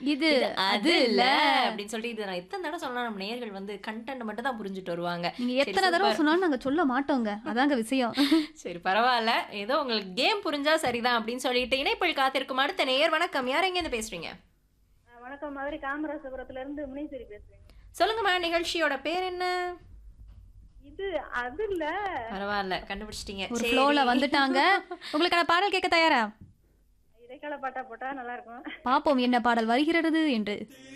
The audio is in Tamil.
இது அது இல்ல அப்படின்னு சொல்லிட்டு இது நான் எத்தனை தடவை சொன்னா நம்ம நேயர்கள் வந்து கண்டென்ட் மட்டும் தான் புரிஞ்சுட்டு வருவாங்க நீங்க சரி, எத்தனை தடவை super. சொன்னாலும் நாங்க சொல்ல மாட்டோங்க அதாங்க விஷயம் சரி பரவாயில்ல ஏதோ உங்களுக்கு கேம் புரிஞ்சா சரிதான் அப்படின்னு சொல்லிட்டு இணைப்பில் காத்திருக்கும் அடுத்த நேயர் வணக்கம் யார் எங்க இருந்து பேசுறீங்க ஆ, வணக்கம் மதுரை காமராசபுரத்துல இருந்து முனீஸ்வரி பேசுறேன் சொல்லுங்கம்மா நிகழ்ச்சியோட பேர் என்ன இது அது இல்ல பரவாயில்ல கண்டுபிடிச்சிட்டீங்க ஒரு சரி. ஃப்ளோல வந்துட்டாங்க உங்களுக்கான பாடல் கேட்க தயாரா இடைக்கால பாட்டா போட்டா நல்லா இருக்கும் பாப்போம் என்ன பாடல் வருகிறது என்று